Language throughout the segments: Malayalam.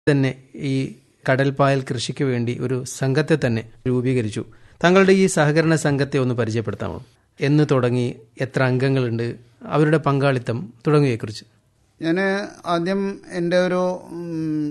തന്നെ ഈ കടൽപ്പായൽ കൃഷിക്ക് വേണ്ടി ഒരു സംഘത്തെ തന്നെ രൂപീകരിച്ചു താങ്കളുടെ ഈ സഹകരണ സംഘത്തെ ഒന്ന് പരിചയപ്പെടുത്താമോ എന്ന് തുടങ്ങി എത്ര അംഗങ്ങളുണ്ട് അവരുടെ പങ്കാളിത്തം തുടങ്ങിയതിനെക്കുറിച്ച് ഞാൻ ആദ്യം എൻ്റെ ഒരു ഉം,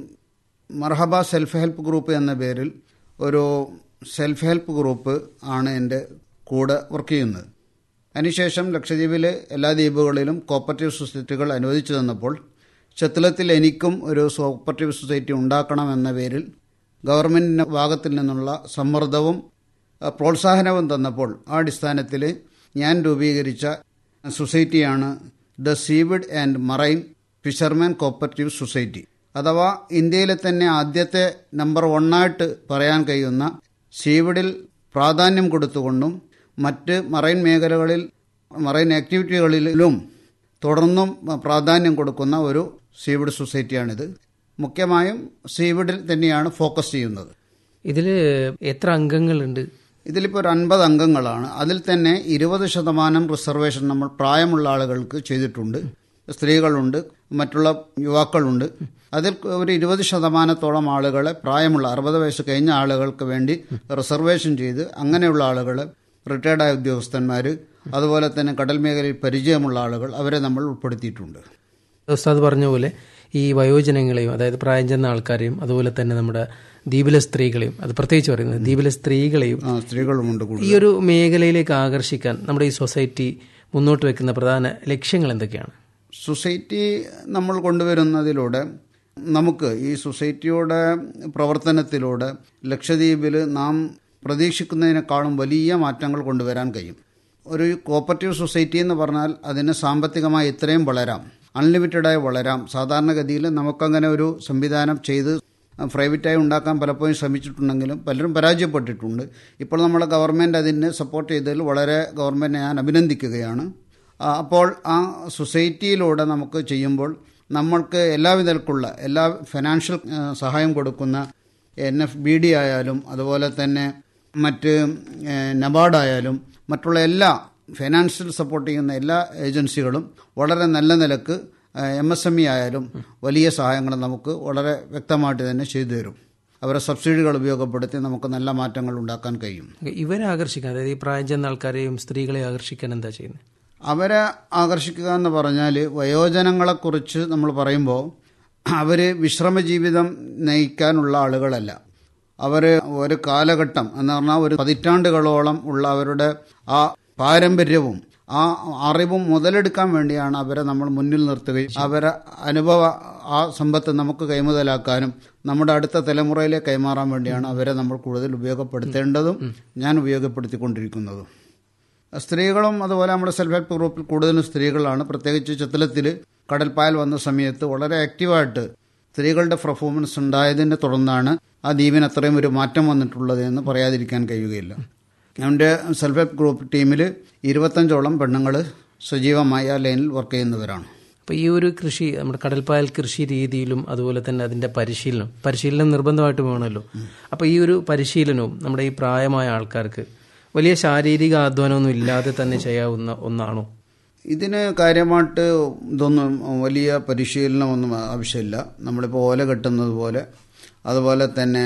മർഹബ സെൽഫ് ഹെൽപ്പ് ഗ്രൂപ്പ് എന്ന പേരിൽ ഒരു സെൽഫ് ഹെൽപ്പ് ഗ്രൂപ്പ് ആണ് എൻ്റെ കൂടെ വർക്ക് ചെയ്യുന്നത് അതിനുശേഷം ലക്ഷദ്വീപിലെ എല്ലാ ദ്വീപുകളിലും കോപ്പറേറ്റീവ് സൊസൈറ്റികൾ അനുവദിച്ചു തന്നപ്പോൾ ചെത്തലത്തിൽ എനിക്കും ഒരു കോപ്പറേറ്റീവ് സൊസൈറ്റി ഉണ്ടാക്കണമെന്ന പേരിൽ ഗവൺമെൻറ്റിൻ്റെ ഭാഗത്തിൽ നിന്നുള്ള സമ്മർദ്ദവും അഹ്, പ്രോത്സാഹനവും തന്നപ്പോൾ ആ അടിസ്ഥാനത്തിൽ ഞാൻ രൂപീകരിച്ച സൊസൈറ്റിയാണ് the seaweed and marine fisherman cooperative society അഥവാ ഇന്ത്യയിലെ തന്നെ ആദ്യത്തെ നമ്പർ വണ്ണായിട്ട് പറയാൻ കഴിയുന്ന സീവിഡിൽ പ്രാധാന്യം കൊടുത്തുകൊണ്ടും മറ്റ് മറൈൻ മേഖലകളിൽ മറൈൻ ആക്ടിവിറ്റികളിലും തുടർന്നും പ്രാധാന്യം കൊടുക്കുന്ന ഒരു സീവിഡ് സൊസൈറ്റിയാണിത് മുഖ്യമായും സീവിഡിൽ തന്നെയാണ് ഫോക്കസ് ചെയ്യുന്നത് ഇതിൽ എത്ര അംഗങ്ങളുണ്ട് ഇതിലിപ്പോൾ ഒരു അൻപത് അംഗങ്ങളാണ് അതിൽ തന്നെ ഇരുപത് ശതമാനം റിസർവേഷൻ നമ്മൾ പ്രായമുള്ള ആളുകൾക്ക് ചെയ്തിട്ടുണ്ട് സ്ത്രീകളുണ്ട് മറ്റുള്ള യുവാക്കളുണ്ട് അതിൽ ഒരു ഇരുപത് ശതമാനത്തോളം ആളുകളെ പ്രായമുള്ള അറുപത് വയസ്സ് കഴിഞ്ഞ ആളുകൾക്ക് വേണ്ടി റിസർവേഷൻ ചെയ്ത് അങ്ങനെയുള്ള ആളുകൾ റിട്ടയർഡായ ഉദ്യോഗസ്ഥന്മാർ അതുപോലെ തന്നെ കടൽ മേഖലയിൽ പരിചയമുള്ള ആളുകൾ അവരെ നമ്മൾ ഉൾപ്പെടുത്തിയിട്ടുണ്ട് ഉസ്താദ് പറഞ്ഞ പോലെ ഈ വയോജനങ്ങളെയും അതായത് പ്രായം ചെന്ന ആൾക്കാരെയും അതുപോലെ തന്നെ നമ്മുടെ ദ്വീപിലെ സ്ത്രീകളെയും അത് പ്രത്യേകിച്ച് പറയുന്നത് ദ്വീപിലെ സ്ത്രീകളെയും ആ, സ്ത്രീകളുമുണ്ട് കൂടുതൽ ഈ ഒരു മേഖലയിലേക്ക് ആകർഷിക്കാൻ നമ്മുടെ ഈ സൊസൈറ്റി മുന്നോട്ട് വെക്കുന്ന പ്രധാന ലക്ഷ്യങ്ങൾ എന്തൊക്കെയാണ് സൊസൈറ്റി നമ്മൾ കൊണ്ടുവരുന്നതിലൂടെ നമുക്ക് ഈ സൊസൈറ്റിയുടെ പ്രവർത്തനത്തിലൂടെ ലക്ഷദ്വീപിൽ നാം പ്രതീക്ഷിക്കുന്നതിനേക്കാളും വലിയ മാറ്റങ്ങൾ കൊണ്ടുവരാൻ കഴിയും ഒരു കോപ്പറേറ്റീവ് സൊസൈറ്റി എന്ന് പറഞ്ഞാൽ അതിന് സാമ്പത്തികമായി ഇത്രയും വളരാം അൺലിമിറ്റഡായി വളരാം സാധാരണഗതിയിൽ നമുക്കങ്ങനെ ഒരു സംവിധാനം ചെയ്ത് പ്രൈവറ്റായി ഉണ്ടാക്കാൻ പലപ്പോഴും ശ്രമിച്ചിട്ടുണ്ടെങ്കിലും പലരും പരാജയപ്പെട്ടിട്ടുണ്ട് ഇപ്പോൾ നമ്മുടെ ഗവൺമെൻറ് അതിന് സപ്പോർട്ട് ചെയ്തതിൽ വളരെ ഗവൺമെൻറ്റിനെ ഞാൻ അഭിനന്ദിക്കുകയാണ് ആ, അപ്പോൾ ആ സൊസൈറ്റിയിലൂടെ നമുക്ക് ചെയ്യുമ്പോൾ നമ്മൾക്ക് എല്ലാവിധത്തിലുള്ള എല്ലാ ഫിനാൻഷ്യൽ ആ, സഹായം കൊടുക്കുന്ന എൻ എഫ് ബി ഡി ആയാലും അതുപോലെ തന്നെ മറ്റ് ഏ, നബാർഡായാലും മറ്റുള്ള എല്ലാ ഫിനാൻഷ്യൽ സപ്പോർട്ട് ചെയ്യുന്ന എല്ലാ ഏജൻസികളും വളരെ നല്ല നിലക്ക് എം എസ് എം ഇ ആയാലും വലിയ സഹായങ്ങൾ നമുക്ക് വളരെ വ്യക്തമായിട്ട് തന്നെ ചെയ്തു തരും അവരെ സബ്സിഡികൾ ഉപയോഗപ്പെടുത്തി നമുക്ക് നല്ല മാറ്റങ്ങൾ ഉണ്ടാക്കാൻ കഴിയും ഇവരെ ആകർഷിക്കാൻ അതായത് ഈ പ്രായം ചെന്ന ആൾക്കാരെയും സ്ത്രീകളെ ആകർഷിക്കാൻ എന്താ ചെയ്യുന്നത് അവരെ ആകർഷിക്കുക എന്ന് പറഞ്ഞാൽ വയോജനങ്ങളെക്കുറിച്ച് നമ്മൾ പറയുമ്പോൾ അവർ വിശ്രമ ജീവിതം നയിക്കാനുള്ള ആളുകളല്ല അവർ ഒരു കാലഘട്ടം എന്ന് പറഞ്ഞാൽ ഒരു പതിറ്റാണ്ടുകളോളം ഉള്ള അവരുടെ ആ പാരമ്പര്യവും ആ അറിവും മുതലെടുക്കാൻ വേണ്ടിയാണ് അവരെ നമ്മൾ മുന്നിൽ നിർത്തുകയും അവരെ അനുഭവ ആ സമ്പത്ത് നമുക്ക് കൈമുതലാക്കാനും നമ്മുടെ അടുത്ത തലമുറയിലേക്ക് കൈമാറാൻ വേണ്ടിയാണ് അവരെ നമ്മൾ കൂടുതൽ ഉപയോഗപ്പെടുത്തേണ്ടതും ഞാൻ ഉപയോഗപ്പെടുത്തിക്കൊണ്ടിരിക്കുന്നതും സ്ത്രീകളും അതുപോലെ നമ്മുടെ സെൽഫ് ഹെൽപ്പ് ഗ്രൂപ്പിൽ കൂടുതലും സ്ത്രീകളാണ് പ്രത്യേകിച്ച് ചെത്തലത്തിൽ കടൽപ്പായൽ വന്ന സമയത്ത് വളരെ ആക്റ്റീവായിട്ട് സ്ത്രീകളുടെ പെർഫോമൻസ് ഉണ്ടായതിനെ തുടർന്നാണ് ആ ദ്വീപിന് അത്രയും ഒരു മാറ്റം വന്നിട്ടുള്ളത് എന്ന് പറയാതിരിക്കാൻ കഴിയുകയില്ല എൻ്റെ സെൽഫ് ഹെൽപ്പ് ഗ്രൂപ്പ് ടീമിൽ ഇരുപത്തഞ്ചോളം പെണ്ണുങ്ങൾ സജീവമായി ആ ലൈനിൽ വർക്ക് ചെയ്യുന്നവരാണ് അപ്പോൾ ഈ ഒരു കൃഷി നമ്മുടെ കടൽപ്പായൽ കൃഷി രീതിയിലും അതുപോലെ തന്നെ അതിന്റെ പരിശീലനം പരിശീലനം നിർബന്ധമായിട്ട് വേണമല്ലോ അപ്പോൾ ഈ ഒരു പരിശീലനവും നമ്മുടെ ഈ പ്രായമായ ആൾക്കാർക്ക് വലിയ ശാരീരിക അധ്വാനമൊന്നും ഇല്ലാതെ തന്നെ ചെയ്യാവുന്ന ഒന്നാണോ ഇതിന് കാര്യമായിട്ട് ഇതൊന്നും വലിയ പരിശീലനമൊന്നും ആവശ്യമില്ല നമ്മളിപ്പോൾ ഓല കെട്ടുന്നത് പോലെ അതുപോലെ തന്നെ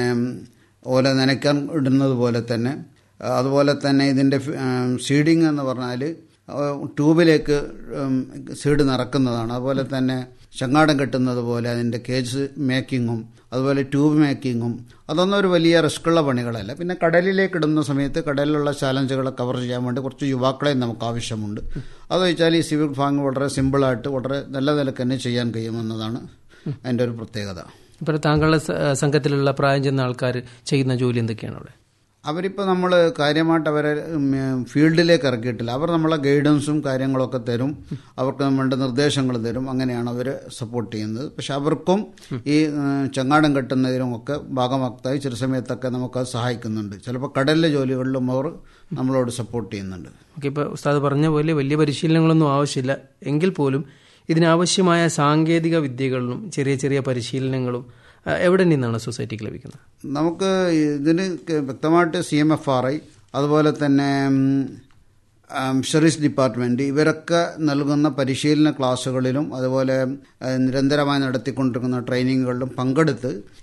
ഓല നനയ്ക്കാൻ ഇടുന്നത് പോലെ തന്നെ അതുപോലെ തന്നെ ഇതിൻ്റെ സീഡിങ് എന്ന് പറഞ്ഞാൽ ട്യൂബിലേക്ക് സീഡ് നിറക്കുന്നതാണ് അതുപോലെ തന്നെ ചങ്ങാടം കെട്ടുന്നത് പോലെ അതിൻ്റെ കേജ് മേക്കിങ്ങും അതുപോലെ ട്യൂബ് മേക്കിങ്ങും അതൊന്നും ഒരു വലിയ റിസ്ക്കുള്ള പണികളല്ല പിന്നെ കടലിലേക്ക് ഇടുന്ന സമയത്ത് കടലിലുള്ള ചാലഞ്ചുകളെ കവർ ചെയ്യാൻ വേണ്ടി കുറച്ച് യുവാക്കളെയും നമുക്ക് ആവശ്യമുണ്ട് അത് വെച്ചാൽ ഈ സിവിൽ ഫാങ് വളരെ സിമ്പിളായിട്ട് വളരെ നല്ല നിലക്ക് തന്നെ ചെയ്യാൻ കഴിയുമെന്നതാണ് അതിൻ്റെ ഒരു പ്രത്യേകത ഇപ്പോൾ താങ്കളുടെ സ- സംഘത്തിലുള്ള പ്രായം ചെന്ന ആൾക്കാർ ചെയ്യുന്ന ജോലി എന്തൊക്കെയാണ് അവിടെ അവരിപ്പോൾ നമ്മൾ കാര്യമായിട്ട് അവരെ ഉം, ഫീൽഡിലേക്ക് ഇറക്കിയിട്ടില്ല അവർ നമ്മളെ ഗൈഡൻസും കാര്യങ്ങളൊക്കെ തരും അവർക്ക് നമ്മളുടെ നിർദ്ദേശങ്ങൾ തരും അങ്ങനെയാണ് അവർ സപ്പോർട്ട് ചെയ്യുന്നത് പക്ഷെ അവർക്കും ഈ ഉം, ചങ്ങാടം കെട്ടുന്നതിനും ഒക്കെ ഭാഗമാക്തായി ചില സമയത്തൊക്കെ നമുക്ക് അത് സഹായിക്കുന്നുണ്ട് ചിലപ്പോൾ കടലിലെ ജോലികളിലും അവർ നമ്മളോട് സപ്പോർട്ട് ചെയ്യുന്നുണ്ട് ഓക്കെ ഇപ്പോൾ ഉസ്താദ് പറഞ്ഞ പോലെ വലിയ പരിശീലനങ്ങളൊന്നും ആവശ്യമില്ല എങ്കിൽ പോലും ഇതിനാവശ്യമായ സാങ്കേതിക വിദ്യകളും ചെറിയ ചെറിയ പരിശീലനങ്ങളും ആ, എവിടെ നിന്നാണ് സൊസൈറ്റിക്ക് ലഭിക്കുന്നത് നമുക്ക് ഇതിന് വ്യക്തമായിട്ട് C M F R I അതുപോലെ തന്നെ ഫിഷറീസ് ഡിപ്പാർട്ട്മെന്റ് ഇവരൊക്കെ നൽകുന്ന പരിശീലന ക്ലാസ്സുകളിലും അതുപോലെ ഏഹ്, നിരന്തരമായി നടത്തിക്കൊണ്ടിരിക്കുന്ന ട്രെയിനിങ്ങുകളിലും പങ്കെടുത്ത്